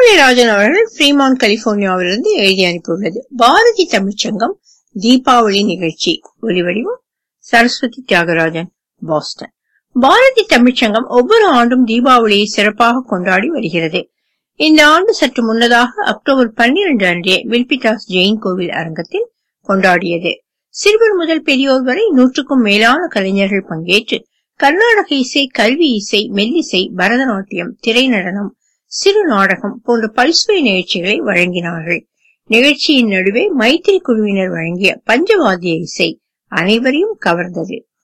ராஜன் அவர்கள் ஃப்ரீமான் கலிபோர்னியாவிலிருந்து எழுதி அனுப்பியுள்ளது பாரதி தமிழ்ச்சங்கம் தீபாவளி நிகழ்ச்சி ஒலிவடிவம் சரஸ்வதி தியாகராஜன் பாஸ்டன் பாரதி தமிழ்ச்சங்கம் ஒவ்வொரு ஆண்டும் தீபாவளியை சிறப்பாக கொண்டாடி வருகிறது இந்த ஆண்டு சற்று முன்னதாக அக்டோபர் பன்னிரண்டு அன்றே வில்பிதாஸ் ஜெயின் கோவில் அரங்கத்தில் கொண்டாடியது சிறுவர் முதல் பெரியோர் வரை நூற்றுக்கும் மேலான கலைஞர்கள் பங்கேற்று கர்நாடக இசை கல்வி இசை மெல்லிசை பரதநாட்டியம் திரை நடனம் சிறு நாடகம் போன்ற பல்சுவை நிகழ்ச்சிகளை வழங்கினார்கள் நிகழ்ச்சியின் நடுவே மைத்திரி குழுவினர் வழங்கிய பஞ்சவாத்திய இசை அனைவரையும் கவர்ந்தது